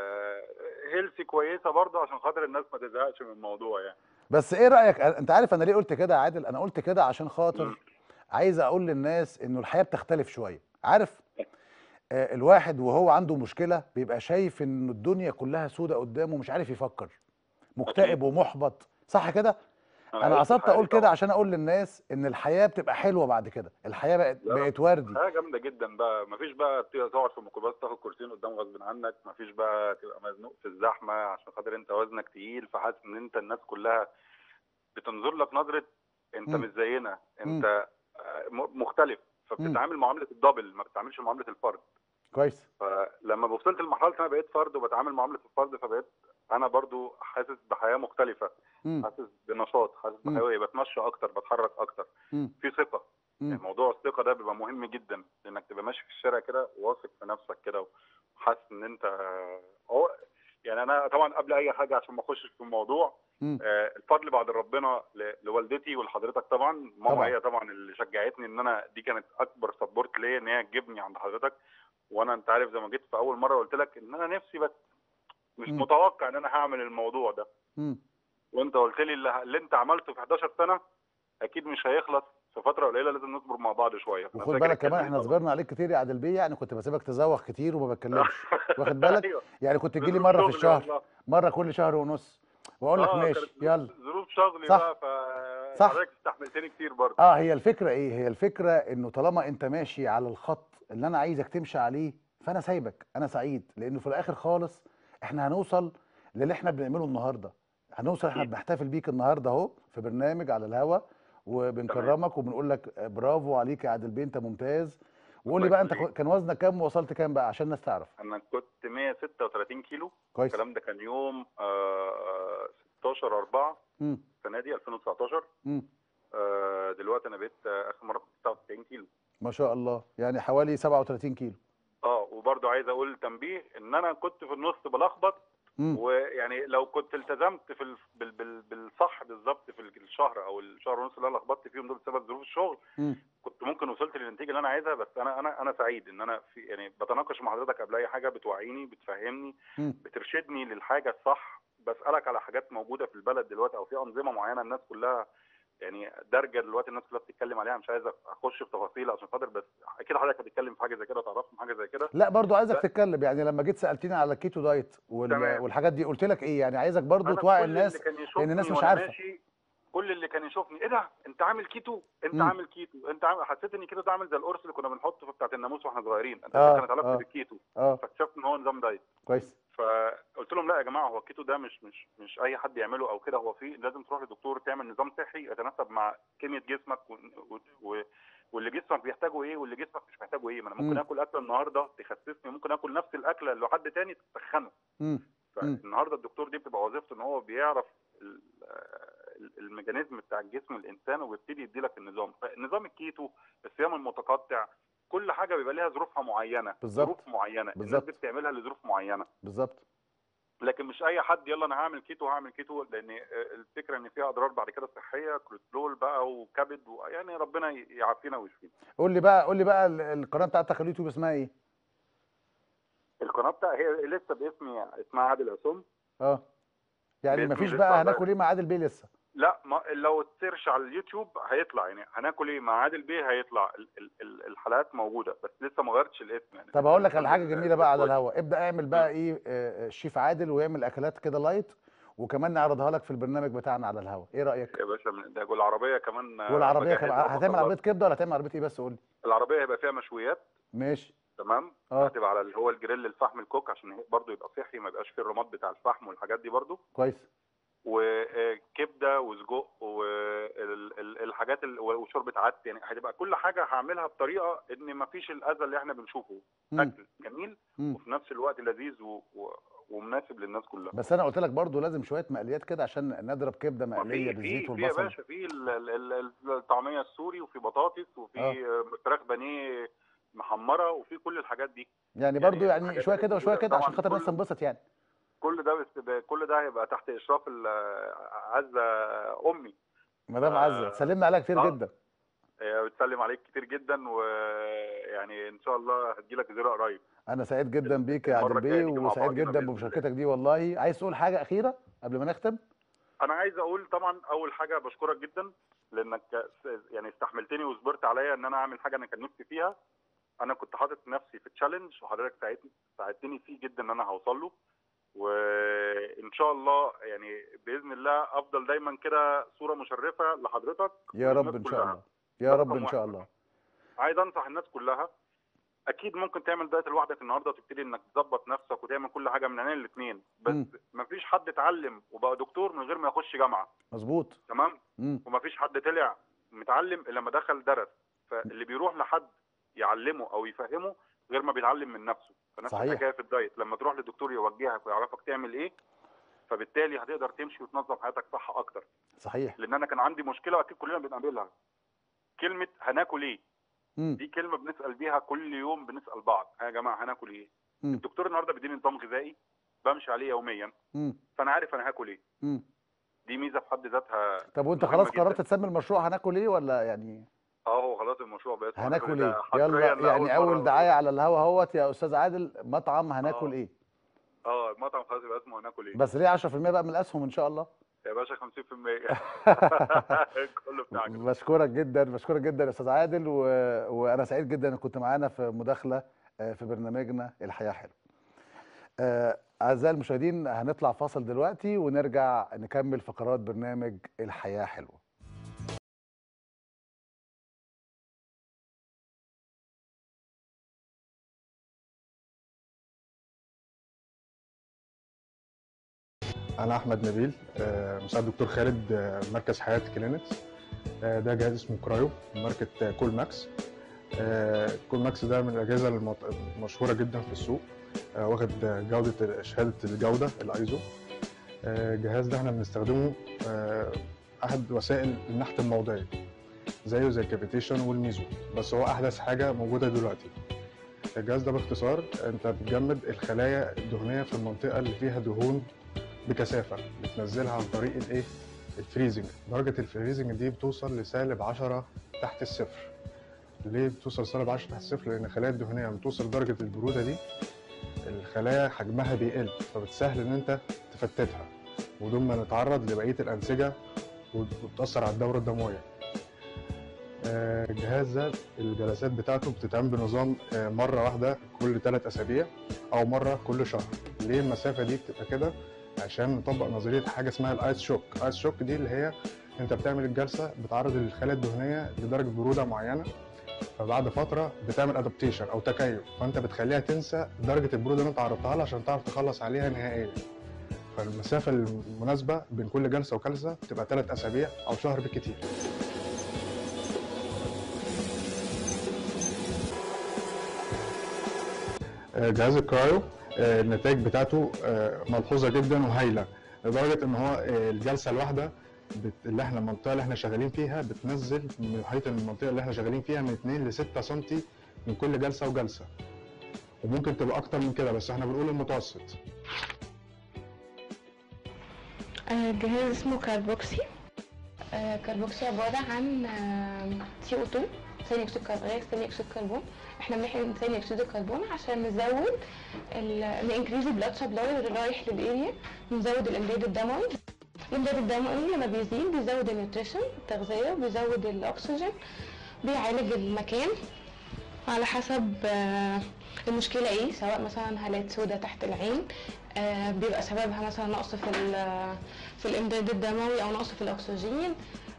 هيلثي كويسه برضه عشان خاطر الناس ما تزهقش من الموضوع يعني بس ايه رايك انت عارف انا ليه قلت كده يا عادل انا قلت كده عشان مم. خاطر عايز اقول للناس انه الحياه بتختلف شويه عارف آه الواحد وهو عنده مشكله بيبقى شايف ان الدنيا كلها سودة قدامه مش عارف يفكر مكتئب ومحبط صح كده انا عشت قصدت حياتي اقول كده طبعاً. عشان اقول للناس ان الحياه بتبقى حلوه بعد كده الحياه بقت لا. بقت وردي حاجه جامده جدا بقى مفيش بقى تقعد في الميكروباص تاخد كرسيين قدام غصب عنك مفيش بقى تبقى مزنوق في الزحمه عشان خاطر انت وزنك تقيل فحاسس ان انت الناس كلها بتنظر لك نظره انت مم. مش زينا مم. انت آه، م- مختلف فبتتعامل معامله الدبل ما بتتعاملش معامله الفرد كويس فلما وصلت لمرحله انا بقيت فرد وبتعامل معامله الفرد فبقيت انا برضو حاسس بحياه مختلفه مم. حاسس بنشاط حاسس مم. بحيويه بتمشى اكتر بتحرك اكتر مم. في ثقه مم. يعني موضوع الثقه ده بيبقى مهم جدا انك تبقى ماشي في الشارع كده واثق في نفسك كده وحاسس ان انت هو يعني انا طبعا قبل اي حاجه عشان ما اخشش في الموضوع مم. آه، الفضل بعد ربنا ل- لوالدتي ولحضرتك طبعا ماما طبعاً. هي طبعا اللي شجعتني ان انا دي كانت اكبر سبورت ليا ان هي تجيبني عند حضرتك وانا انت عارف زي ما جيت في اول مره قلت لك ان انا نفسي بس مش مم. متوقع ان انا هعمل الموضوع ده مم. وانت قلت لي اللي, اللي انت عملته في 11 سنه اكيد مش هيخلص في فتره قليله لازم نصبر مع بعض شويه أنا وخد فاكر بالك كمان الكلمة احنا دي طبعاً. صبرنا عليك كتير يا عادل بيه يعني كنت بسيبك تزوغ كتير وما بتكلمش واخد بالك ايوه يعني كنت تجي لي ظروف مره في شغلي الشهر والله. مره كل شهر ونص واقول لك آه، ماشي كانت يلا ظروف شغلي صح. بقى صح. فحضرتك استحملتني كتير برضه اه هي الفكره ايه هي الفكره انه طالما انت ماشي على الخط اللي انا عايزك تمشي عليه فانا سايبك انا سعيد لانه في الاخر خالص احنا هنوصل للي احنا بنعمله النهارده هنوصل احنا أكيد. بنحتفل بيك النهارده اهو في برنامج على الهوا وبنكرمك وبنقول لك برافو عليك يا عادل بيه انت ممتاز وقول لي الله بقى انت يخليك. كان وزنك كام ووصلت كام بقى عشان الناس تعرف انا كنت 136 كيلو كويس الكلام ده كان يوم آه 16 4 امم السنه دي 2019 امم آه دلوقتي انا بقيت آه اخر مره كنت 99 كيلو ما شاء الله يعني حوالي 37 كيلو اه وبرضه عايز اقول تنبيه ان انا كنت في النص بلخبط امم ويعني لو كنت التزمت في ال... بال... بال... بالصح بالظبط في الشهر او الشهر ونص اللي انا لخبطت فيهم دول بسبب ظروف الشغل امم كنت ممكن وصلت للنتيجه اللي انا عايزها بس انا انا انا سعيد ان انا في يعني بتناقش مع حضرتك قبل اي حاجه بتوعيني بتفهمني مم. بترشدني للحاجه الصح بسالك على حاجات موجوده في البلد دلوقتي او في انظمه معينه الناس كلها يعني دارجه دلوقتي الناس كلها بتتكلم عليها مش عايز اخش في تفاصيل عشان خاطر بس اكيد حضرتك هتتكلم في حاجه زي كده تعرفني حاجه زي كده لا برضو عايزك لا. تتكلم يعني لما جيت سالتني على الكيتو دايت وال... تمام. والحاجات دي قلت لك ايه يعني عايزك برضو أنا توعي كل الناس اللي كان يشوفني لان الناس مش وأنا عارفه ماشي كل اللي كان يشوفني ايه ده انت عامل كيتو انت مم. عامل كيتو انت عامل حسيت ان كيتو ده عامل زي القرص اللي كنا بنحطه في بتاعه الناموس واحنا صغيرين انت آه، كانت علاقتي آه. بالكيتو اه فاكتشفت ان هو نظام دايت كويس فقلت لهم لا يا جماعه هو الكيتو ده مش مش مش اي حد يعمله او كده هو في لازم تروح لدكتور تعمل نظام صحي يتناسب مع كميه جسمك و... و... و... واللي جسمك بيحتاجه ايه واللي جسمك مش محتاجه ايه ما انا ممكن مم. اكل اكله النهارده تخسسني ممكن اكل نفس الاكله اللي حد تاني تسخنه امم مم. فالنهارده الدكتور دي بتبقى وظيفته ان هو بيعرف ال- ال- الميكانيزم بتاع الجسم الانسان وبيبتدي يديلك النظام فنظام الكيتو الصيام المتقطع كل حاجه بيبقى ليها ظروفها معينه بالظبط. ظروف معينه الناس بالظبط. دي بتعملها لظروف معينه بالظبط لكن مش اي حد يلا انا هعمل كيتو هعمل كيتو لان الفكره ان فيها اضرار بعد كده صحيه كوليسترول بقى وكبد و- يعني ربنا يعافينا ويشفينا قول لي بقى قول لي بقى ال- القناه بتاعتك على اليوتيوب اسمها ايه القناه بتاع هي لسه باسمي اسمها عادل عصام اه يعني باسم مفيش لسه بقى بقى. هناكل ايه مع عادل بيه لسه لا ما لو تسيرش على اليوتيوب هيطلع يعني هناكل ايه مع عادل بيه هيطلع ال ال ال الحلقات موجوده بس لسه ما غيرتش الاسم يعني طب هقول لك على حاجه ال- جميله بقى على الكويس. الهوا ابدا اعمل بقى ايه آه، آه، الشيف عادل ويعمل اكلات كده لايت وكمان نعرضها لك في البرنامج بتاعنا على الهوا ايه رايك يا باشا من- ده جول العربيه كمان آه، والعربيه بجهز كمان لها هتعمل مخلط. عربيه كبده ولا هتعمل عربيه ايه بس قول لي العربيه هيبقى فيها مشويات ماشي تمام اه هتبقى على اللي هو الجريل الفحم الكوك عشان هي- برضو يبقى صحي ما يبقاش فيه الرماد بتاع الفحم والحاجات دي برضو كويس وكبده وسجق والحاجات وشوربه عدس يعني هتبقى كل حاجه هعملها بطريقه ان ما فيش الاذى اللي احنا بنشوفه مم. اكل جميل مم. وفي نفس الوقت لذيذ و... و... ومناسب للناس كلها بس انا قلت لك برضو لازم شويه مقليات كده عشان نضرب كبده ما مقليه في بالزيت في في يا والبصل باشا في ال- ال- ال- الطعميه السوري وفي بطاطس وفي فراخ بانيه محمره وفي كل الحاجات دي يعني يعني برضو يعني الحاجات شويه اللي كده وشويه موجودة كده عشان طبعاً خاطر الناس كل- تنبسط يعني كل ده بس كل ده هيبقى تحت اشراف ال- عزه امي مدام آه، عزه سلمنا عليها كتير آه. جدا هي بتسلم عليك كتير جدا ويعني ان شاء الله هتجيلك زياره قريب انا سعيد جدا بيك يا المرة عادل الجاية بيه نيجي مع وسعيد بعضينا جدا بإذن بمشاركتك دي والله عايز تقول حاجه اخيره قبل ما نختم انا عايز اقول طبعا اول حاجه بشكرك جدا لانك يعني استحملتني وصبرت عليا ان انا اعمل حاجه انا كان نفسي فيها انا كنت حاطط نفسي في تشالنج وحضرتك ساعدتني ساعدتني فيه جدا ان انا هوصل له وان شاء الله يعني باذن الله افضل دايما كده صوره مشرفه لحضرتك يا رب وللناس ان شاء كلها. الله يا ده رب رقم ان شاء واحد. الله عايز انصح الناس كلها اكيد ممكن تعمل دايت لوحدك النهارده وتبتدي انك تظبط نفسك وتعمل كل حاجه من عينين الاثنين بس مم. مفيش حد اتعلم وبقى دكتور من غير ما يخش جامعه مظبوط تمام مم. ومفيش حد طلع متعلم الا لما دخل درس فاللي بيروح لحد يعلمه او يفهمه غير ما بيتعلم من نفسه فنفس صحيح. الحكايه في الدايت لما تروح للدكتور يوجهك ويعرفك تعمل ايه فبالتالي هتقدر تمشي وتنظم حياتك صح اكتر صحيح لان انا كان عندي مشكله واكيد كلنا بنقابلها كلمه هناكل ايه مم. دي كلمه بنسال بيها كل يوم بنسال بعض يا جماعه هناكل ايه مم. الدكتور النهارده بيديني نظام غذائي بمشي عليه يوميا مم. فانا عارف انا هاكل ايه مم. دي ميزه في حد ذاتها طب وانت مهمة خلاص جداً. قررت تسمي المشروع هناكل ايه ولا يعني اه هو خلاص المشروع بقى اسمه هناكل ده ايه حصرياً يلا لأول يعني مرة اول أقول. دعايه على الهوا اهوت يا استاذ عادل مطعم هناكل آه. ايه اه المطعم خلاص يبقى اسمه هناكل ايه بس ليه 10% بقى من الاسهم ان شاء الله يا باشا 50% كله بتاعك بشكرك جدا بشكرك جدا يا استاذ عادل و... وانا سعيد جدا انك كنت معانا في مداخله آه، في برنامجنا الحياه حلوه آه، أعزائي المشاهدين هنطلع فاصل دلوقتي ونرجع نكمل فقرات برنامج الحياة حلوة أنا أحمد نبيل آه، مساعد دكتور خالد آه، مركز حياة كلينكس آه، ده جهاز اسمه كرايو من ماركة آه، كول ماكس آه، كول ماكس ده من الأجهزة المط- المشهورة جدا في السوق آه، واخد آه، جودة شهادة الجودة الأيزو آه، الجهاز ده احنا بنستخدمه آه، أحد وسائل النحت الموضعي زيه زي الكافيتيشن والميزو بس هو أحدث حاجة موجودة دلوقتي الجهاز ده باختصار انت بتجمد الخلايا الدهنيه في المنطقه اللي فيها دهون بكثافه بتنزلها عن طريق الايه الفريزنج درجه الفريزنج دي بتوصل لسالب 10 تحت الصفر ليه بتوصل لسالب 10 تحت الصفر لان الخلايا الدهنيه لما توصل درجه البروده دي الخلايا حجمها بيقل فبتسهل ان انت تفتتها بدون ما نتعرض لبقيه الانسجه وتاثر على الدوره الدمويه آه، الجهاز ده الجلسات بتاعته بتتعمل بنظام آه، مره واحده كل ثلاث اسابيع او مره كل شهر ليه المسافه دي بتبقى كده عشان نطبق نظريه حاجه اسمها الايس شوك الايس شوك دي اللي هي انت بتعمل الجلسه بتعرض الخلايا الدهنيه لدرجه بروده معينه فبعد فتره بتعمل ادابتيشن او تكيف فانت بتخليها تنسى درجه البروده اللي انت عرضتها لها عشان تعرف تخلص عليها نهائيا فالمسافه المناسبه بين كل جلسه وجلسه بتبقى ثلاث اسابيع او شهر بالكتير آه، جهاز الكرايو آه، النتائج بتاعته آه، ملحوظه جدا وهايله لدرجه ان هو آه، الجلسه الواحده بت... اللي احنا المنطقه اللي احنا شغالين فيها بتنزل من حيط المنطقه اللي احنا شغالين فيها من 2 ل 6 سم من كل جلسه وجلسه وممكن تبقى اكتر من كده بس احنا بنقول المتوسط آه، جهاز اسمه كاربوكسي آه، كاربوكسي عبارة عن سي او 2 ثاني اكسيد كربون غاز ثاني اكسيد كربون احنا بنحقن ثاني اكسيد الكربون عشان نزود ننكريز البلاد سبلاي اللي رايح للاريا نزود الامداد الدموي الامداد الدموي لما بيزيد بيزود النيوتريشن التغذية بيزود الاكسجين بيعالج المكان على حسب آه، المشكلة ايه سواء مثلا هالات سوداء تحت العين آه، بيبقى سببها مثلا نقص في ال- في الامداد الدموي او نقص في الاكسجين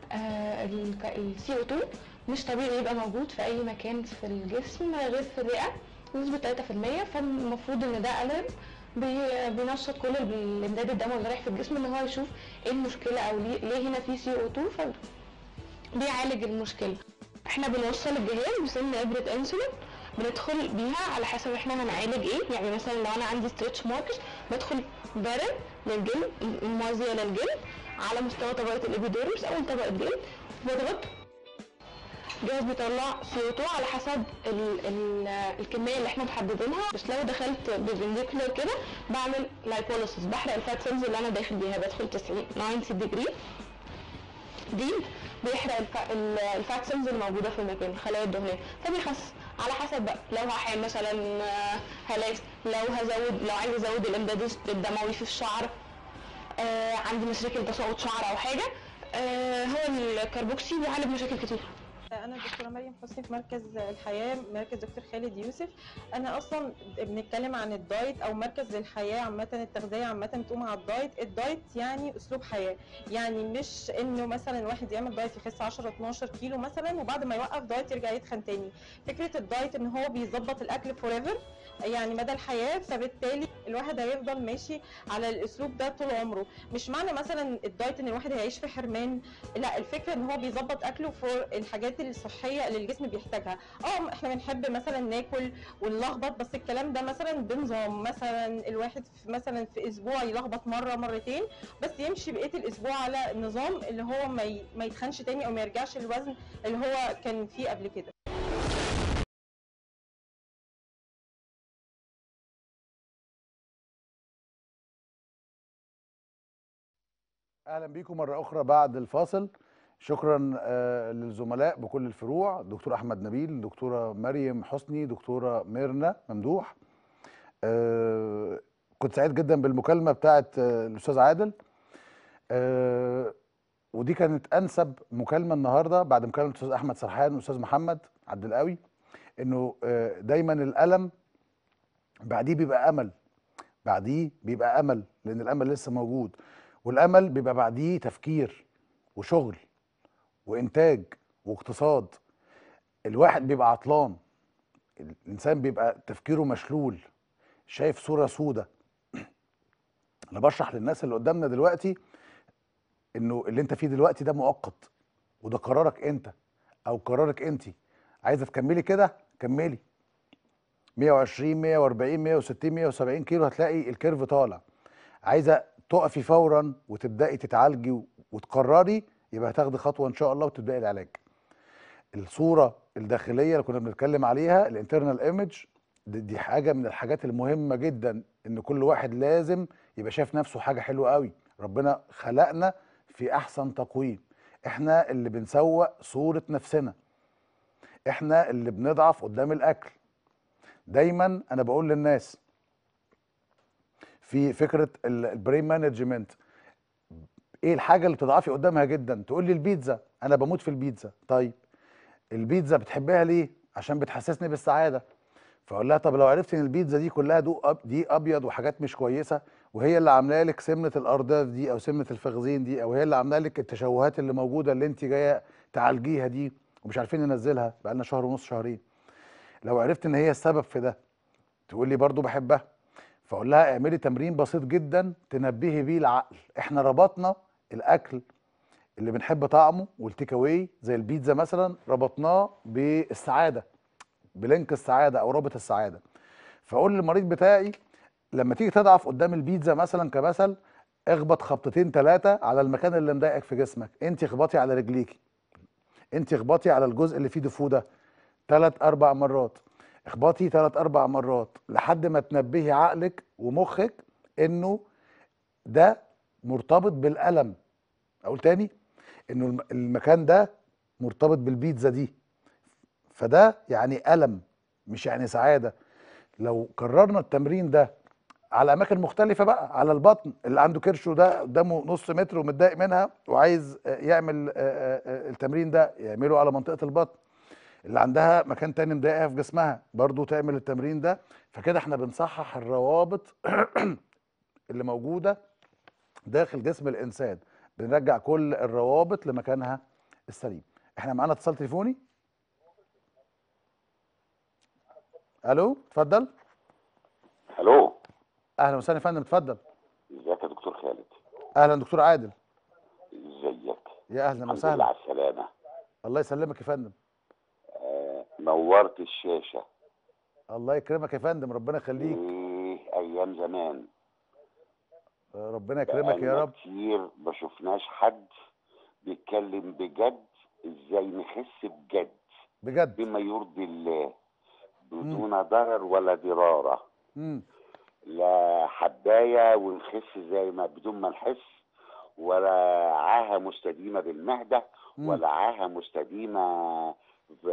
السي او 2 مش طبيعي يبقى موجود في اي مكان في الجسم غير في الرئه نسبه 3% فالمفروض ان ده الرم بي- بينشط كل الامداد الدموي اللي رايح في الجسم ان هو يشوف ايه المشكله او ليه, ليه هنا في سي او 2 فبيعالج المشكله احنا بنوصل الجهاز بسن ابره انسولين بندخل بيها على حسب احنا هنعالج ايه يعني مثلا لو انا عندي ستريتش ماركس بدخل برم للجلد موازيه للجلد على مستوى طبقه الابيديرمس اول طبقه جلد بضغط الجهاز بيطلع سي او 2 على حسب ال ال الكميه اللي احنا محددينها بس لو دخلت بفنديكولار كده بعمل لايبوليسيس بحرق الفات سيلز اللي انا داخل بيها بدخل 90 90 ديجري دي بيحرق الف- ال- الفات سيلز اللي موجوده في المكان الخلايا الدهنيه فبيخس على حسب بقى لو هحقن مثلا آه، هالات لو هزود لو عايز ازود الامداد الدموي في الشعر آه عندي مشاكل تساقط شعر او حاجه آه هو الكربوكسي بيعالج مشاكل كتير انا الدكتوره مريم حسني في مركز الحياه مركز دكتور خالد يوسف انا اصلا بنتكلم عن الدايت او مركز الحياه عامه التغذيه عامه بتقوم على الدايت الدايت يعني اسلوب حياه يعني مش انه مثلا واحد يعمل دايت يخس 10 12 كيلو مثلا وبعد ما يوقف دايت يرجع يتخن تاني فكره الدايت ان هو بيظبط الاكل فور ايفر يعني مدى الحياه فبالتالي الواحد هيفضل ماشي على الاسلوب ده طول عمره مش معنى مثلا الدايت ان الواحد هيعيش في حرمان لا الفكره ان هو بيظبط اكله فور الحاجات الصحيه اللي الجسم بيحتاجها اه احنا بنحب مثلا ناكل ونلخبط بس الكلام ده مثلا بنظام مثلا الواحد في مثلا في اسبوع يلخبط مره مرتين بس يمشي بقيه الاسبوع على نظام اللي هو ما ي- ما يتخنش تاني او ما يرجعش للوزن اللي هو كان فيه قبل كده اهلا بيكم مره اخرى بعد الفاصل شكرا آه، للزملاء بكل الفروع دكتور احمد نبيل دكتوره مريم حسني دكتوره ميرنا ممدوح آه، كنت سعيد جدا بالمكالمه بتاعت آه، الاستاذ عادل آه، ودي كانت انسب مكالمه النهارده بعد مكالمه الاستاذ احمد سرحان والاستاذ محمد عبد القوي انه آه، دايما الالم بعديه بيبقى امل بعديه بيبقى امل لان الامل لسه موجود والامل بيبقى بعديه تفكير وشغل وانتاج واقتصاد الواحد بيبقى عطلان الانسان بيبقى تفكيره مشلول شايف صوره سودة انا بشرح للناس اللي قدامنا دلوقتي انه اللي انت فيه دلوقتي ده مؤقت وده قرارك انت او قرارك انت عايزه تكملي كده كملي 120 140 160 170 كيلو هتلاقي الكيرف طالع عايزه تقفي فورا وتبداي تتعالجي و- وتقرري يبقى هتاخدي خطوه ان شاء الله وتبداي العلاج الصوره الداخليه اللي كنا بنتكلم عليها الانترنال ايمج دي, دي حاجه من الحاجات المهمه جدا ان كل واحد لازم يبقى شايف نفسه حاجه حلوه قوي ربنا خلقنا في احسن تقويم احنا اللي بنسوق صوره نفسنا احنا اللي بنضعف قدام الاكل دايما انا بقول للناس في فكره البرين مانجمنت ايه الحاجه اللي بتضعفي قدامها جدا تقول لي البيتزا انا بموت في البيتزا طيب البيتزا بتحبها ليه عشان بتحسسني بالسعاده فاقول لها طب لو عرفت ان البيتزا دي كلها دوق أب دي ابيض وحاجات مش كويسه وهي اللي عامله لك سمنه الارداف دي او سمنه الفخذين دي او هي اللي عامله لك التشوهات اللي موجوده اللي انت جايه تعالجيها دي ومش عارفين ننزلها بقالنا شهر ونص شهرين لو عرفت ان هي السبب في ده تقول لي برضو بحبها فاقول لها اعملي تمرين بسيط جدا تنبهي بيه العقل احنا ربطنا الاكل اللي بنحب طعمه والتيك اواي زي البيتزا مثلا ربطناه بالسعاده بلينك السعاده او رابط السعاده فاقول للمريض بتاعي لما تيجي تضعف قدام البيتزا مثلا كمثل اخبط خبطتين ثلاثه على المكان اللي مضايقك في جسمك انت اخبطي على رجليكي انت اخبطي على الجزء اللي فيه دفو ده ثلاث اربع مرات اخبطي ثلاث اربع مرات لحد ما تنبهي عقلك ومخك انه ده مرتبط بالالم اقول تاني انه الم- المكان ده مرتبط بالبيتزا دي فده يعني الم مش يعني سعاده لو كررنا التمرين ده على اماكن مختلفه بقى على البطن اللي عنده كرشه ده قدامه نص متر ومتضايق منها وعايز آه، يعمل آه، آه، آه، التمرين ده يعمله على منطقه البطن اللي عندها مكان تاني مضايقها في جسمها برضو تعمل التمرين ده فكده احنا بنصحح الروابط اللي موجوده داخل جسم الانسان بنرجع كل الروابط لمكانها السليم احنا معانا اتصال تليفوني الو اتفضل الو اهلا وسهلا يا فندم اتفضل ازيك يا دكتور خالد اهلا دكتور عادل ازيك يا اهلا الحمد لله وسهلا على السلامه الله يسلمك يا فندم آه نورت الشاشه الله يكرمك يا فندم ربنا يخليك ايه ايام زمان ربنا يكرمك يا بقالنا رب كتير ما شفناش حد بيتكلم بجد ازاي نخس بجد بجد بما يرضي الله بدون ضرر ولا ضراره مم. لا حبايه ونخس زي ما بدون ما نحس ولا عاهه مستديمه بالمعده مم. ولا عاهه مستديمه في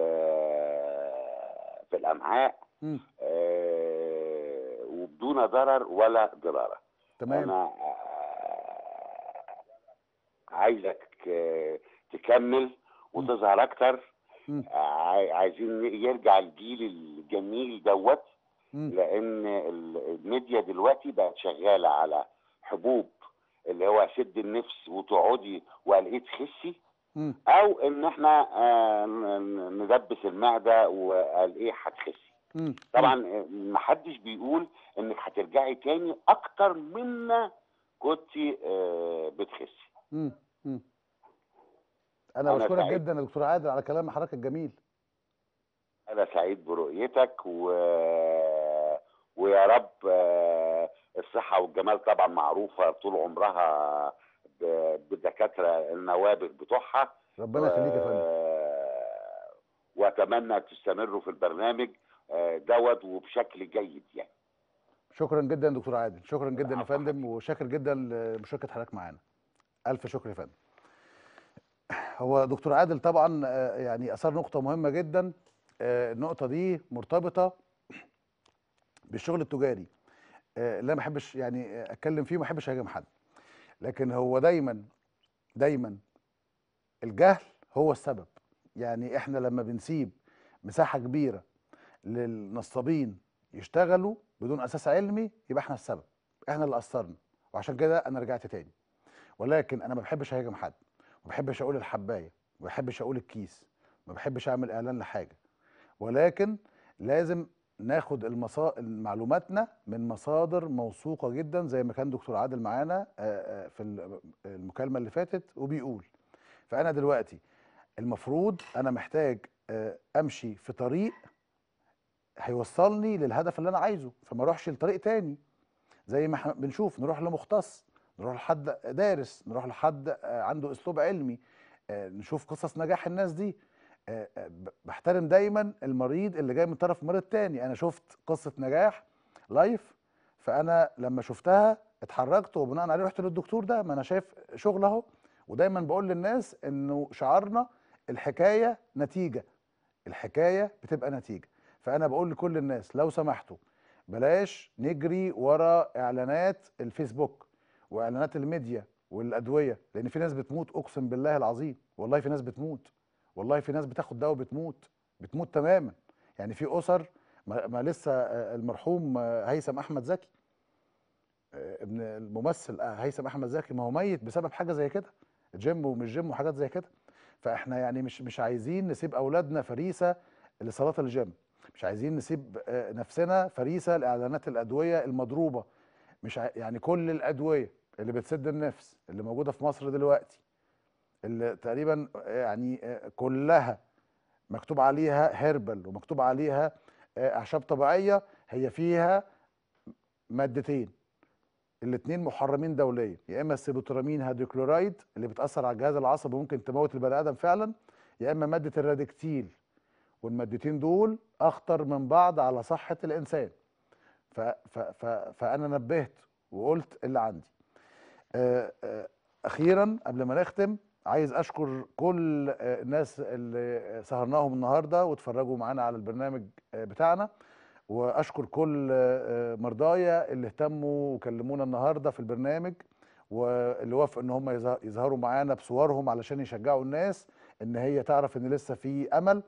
في الامعاء مم. آه، وبدون ضرر ولا ضراره تمام انا آه، عايزك آه، تكمل وتظهر اكتر مم. عاي- عايزين يرجع الجيل الجميل دوت مم. لان ال- الميديا دلوقتي بقت شغاله على حبوب اللي هو سد النفس وتقعدي وقال ايه تخسي مم. او ان احنا آه، ن- ندبس المعده وقال ايه هتخسي مم. طبعا آه، محدش بيقول انك هترجعي تاني اكتر مما كنت بتخسي مم. مم. انا أنا بشكرك سعيد. جدا يا دكتور عادل على كلام حضرتك الجميل انا سعيد برؤيتك و... ويا رب آه، الصحه والجمال طبعا معروفه طول عمرها ب- بالدكاتره النوابغ بتوعها ربنا يخليك يا فندم آه، واتمنى تستمروا في البرنامج آه، دوت وبشكل جيد يعني شكرا جدا يا دكتور عادل شكرا جدا يا فندم وشاكر جدا لمشاركه حضرتك معانا الف شكر يا فندم هو دكتور عادل طبعا آه، يعني اثار نقطه مهمه جدا آه، النقطه دي مرتبطه بالشغل التجاري آه، اللي انا ما بحبش يعني آه، اتكلم فيه وما بحبش اهاجم حد لكن هو دايما دايما الجهل هو السبب يعني احنا لما بنسيب مساحه كبيره للنصابين يشتغلوا بدون اساس علمي يبقى احنا السبب احنا اللي قصرنا وعشان كده انا رجعت تاني ولكن انا ما بحبش اهاجم حد ما بحبش اقول الحبايه ما بحبش اقول الكيس ما بحبش اعمل اعلان لحاجه ولكن لازم ناخد المصا... معلوماتنا من مصادر موثوقه جدا زي ما كان دكتور عادل معانا آه، آه، في ال- المكالمه اللي فاتت وبيقول فانا دلوقتي المفروض انا محتاج آه، امشي في طريق هيوصلني للهدف اللي انا عايزه فما اروحش لطريق تاني زي ما احنا بنشوف نروح لمختص نروح لحد دارس نروح لحد آه، عنده اسلوب علمي آه، نشوف قصص نجاح الناس دي آه، آه، ب- بحترم دايما المريض اللي جاي من طرف مريض تاني انا شفت قصة نجاح لايف فانا لما شفتها اتحركت وبناء عليه رحت للدكتور ده ما انا شايف شغل اهو ودايما بقول للناس انه شعارنا الحكاية نتيجة الحكاية بتبقى نتيجة فانا بقول لكل الناس لو سمحتوا بلاش نجري ورا اعلانات الفيسبوك واعلانات الميديا والادويه لان في ناس بتموت اقسم بالله العظيم والله في ناس بتموت والله في ناس بتاخد دواء بتموت بتموت تماما يعني في اسر ما, ما لسه آه، المرحوم آه، هيثم احمد زكي آه، ابن الممثل آه، هيثم احمد زكي ما هو ميت بسبب حاجه زي كده جيم ومش جيم وحاجات زي كده فاحنا يعني مش مش عايزين نسيب اولادنا فريسه لصلاه الجيم مش عايزين نسيب آه، نفسنا فريسه لاعلانات الادويه المضروبه مش ع... يعني كل الادويه اللي بتسد النفس اللي موجوده في مصر دلوقتي اللي تقريبا يعني آه، كلها مكتوب عليها هيربل ومكتوب عليها آه، اعشاب طبيعيه هي فيها مادتين الاثنين محرمين دوليا يا اما السيبوترامين هيدروكلورايد اللي بتاثر على الجهاز العصبي وممكن تموت البني ادم فعلا يا اما ماده الرادكتيل والمادتين دول اخطر من بعض على صحه الانسان ف ف ف فانا نبهت وقلت اللي عندي آه، آه، اخيرا قبل ما نختم عايز اشكر كل آه، الناس اللي سهرناهم النهارده واتفرجوا معانا على البرنامج آه، بتاعنا واشكر كل آه، آه، مرضايا اللي اهتموا وكلمونا النهارده في البرنامج واللي وافقوا ان هم يظه- يظهروا معانا بصورهم علشان يشجعوا الناس ان هي تعرف ان لسه في امل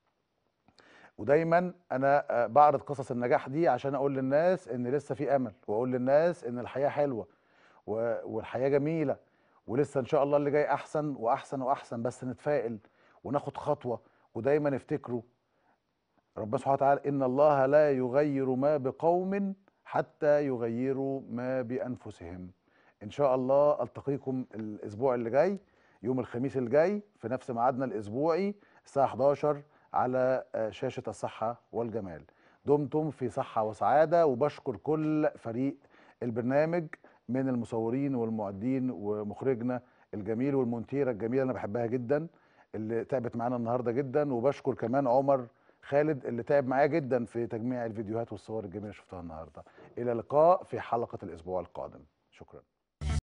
ودايما انا آه، بعرض قصص النجاح دي عشان اقول للناس ان لسه في امل واقول للناس ان الحياه حلوه و- والحياه جميله ولسه ان شاء الله اللي جاي احسن واحسن واحسن بس نتفائل وناخد خطوه ودايما افتكروا ربنا سبحانه وتعالى ان الله لا يغير ما بقوم حتى يغيروا ما بانفسهم ان شاء الله التقيكم الاسبوع اللي جاي يوم الخميس الجاي في نفس ميعادنا الاسبوعي الساعه 11 على آه، شاشه الصحه والجمال دمتم في صحه وسعاده وبشكر كل فريق البرنامج من المصورين والمعدين ومخرجنا الجميل والمونتيره الجميله انا بحبها جدا اللي تعبت معانا النهارده جدا وبشكر كمان عمر خالد اللي تعب معايا جدا في تجميع الفيديوهات والصور الجميله اللي شفتها النهارده الى اللقاء في حلقه الاسبوع القادم شكرا